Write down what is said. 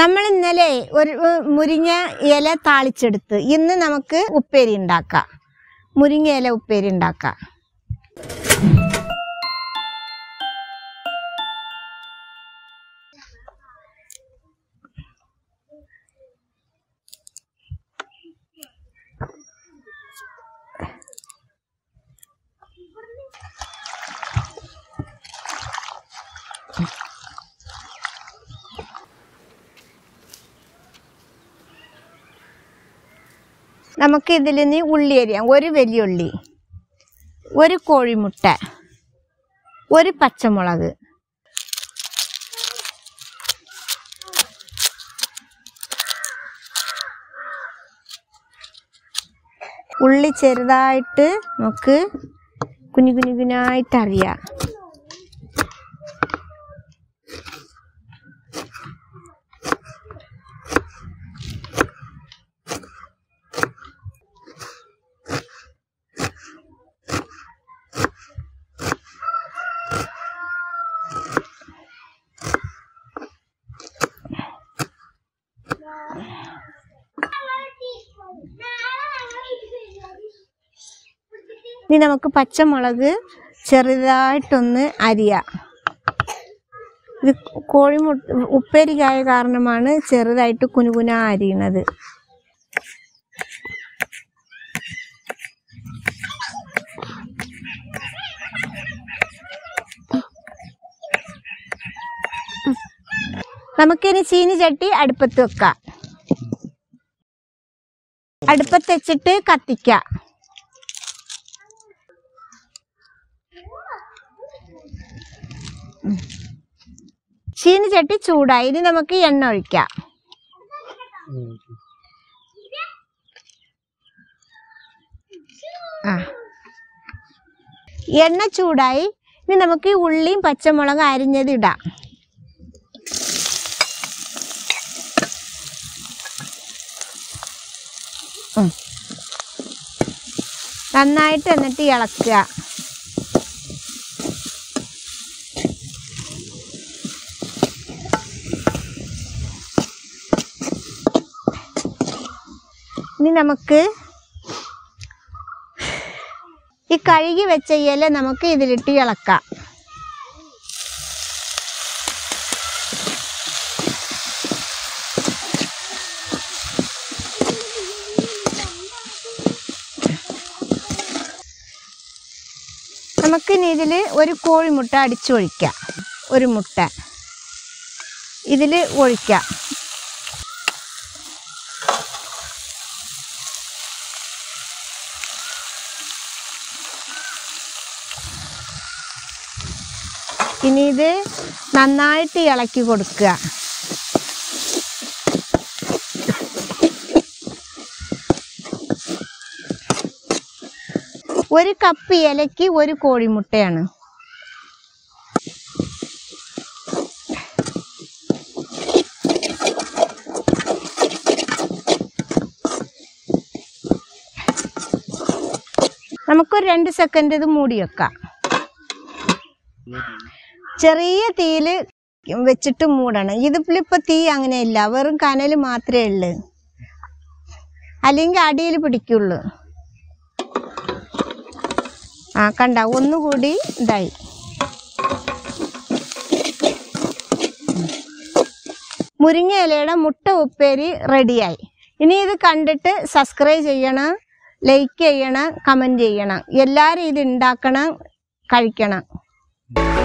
നമ്മൾ ഇന്നലെ ഒരു ഏർ, മുരിങ്ങ ഇല താളിച്ചെടുത്ത് ഇന്ന് നമുക്ക് ഉപ്പേരി ഉണ്ടാക്കാം മുരിങ്ങ ഇല ഉപ്പേരി ഉണ്ടാക്കാം നമുക്ക് ഇതിൽ നിന്ന് ഉള്ളി അരിയാം ഒരു വലിയ ഉള്ളി ഒരു കോഴിമുട്ട ഒരു പച്ചമുളക് ഉള്ളി ചെറുതായിട്ട് നമുക്ക് കുഞ്ഞു കുഞ്ഞു കുഞ്ഞായിട്ട് അറിയാം ഇനി നമുക്ക് പച്ചമുളക് ചെറുതായിട്ടൊന്ന് അരിയാം ഇത് കോഴിമുട്ട ഉപ്പേരിക്കായ കാരണമാണ് ചെറുതായിട്ട് കുനുകുന അരിയണത് നമുക്കിനി ചീനി ചട്ടി അടുപ്പത്ത് വെക്കാം അടുപ്പത്ത് വെച്ചിട്ട് കത്തിക്കാം ചീനി ചട്ടി ചൂടായി ഇനി നമുക്ക് എണ്ണ ഒഴിക്കാം ആ എണ്ണ ചൂടായി ഇനി നമുക്ക് ഈ ഉള്ളിയും പച്ചമുളക് അരിഞ്ഞത് ഇടാം ഉം. നന്നായിട്ട് എന്നിട്ട് ഇളക്കുക ഇനി നമുക്ക് ഈ കഴുകി വെച്ച ഇല നമുക്ക് ഇതിലിട്ട് ഇളക്കാം നമുക്കിനി ഇതിൽ ഒരു കോഴിമുട്ട അടിച്ചൊഴിക്കാം ഒരു മുട്ട ഇതിൽ ഒഴിക്കാം ഇനി ഇത് നന്നായിട്ട് ഇളക്കി കൊടുക്കുക ഒരു കപ്പ് ഇലയ്ക്ക് ഒരു കോഴിമുട്ടയാണ് നമുക്കൊരു രണ്ട് സെക്കൻഡ് ഇത് മൂടി വെക്കാം ചെറിയ തീയിൽ വെച്ചിട്ട് മൂടണം ഇതിലിപ്പോൾ തീ അങ്ങനെയില്ല വെറും കനൽ മാത്രമേ ഉള്ളൂ അല്ലെങ്കിൽ അടിയിൽ പിടിക്കുള്ളൂ ആ കണ്ട ഒന്നുകൂടി ഇതായി മുരിങ്ങ ഇലയുടെ മുട്ട ഉപ്പേരി റെഡിയായി ഇനി ഇത് കണ്ടിട്ട് സബ്സ്ക്രൈബ് ചെയ്യണം ലൈക്ക് ചെയ്യണം കമൻറ്റ് ചെയ്യണം എല്ലാവരും ഇത് ഉണ്ടാക്കണം കഴിക്കണം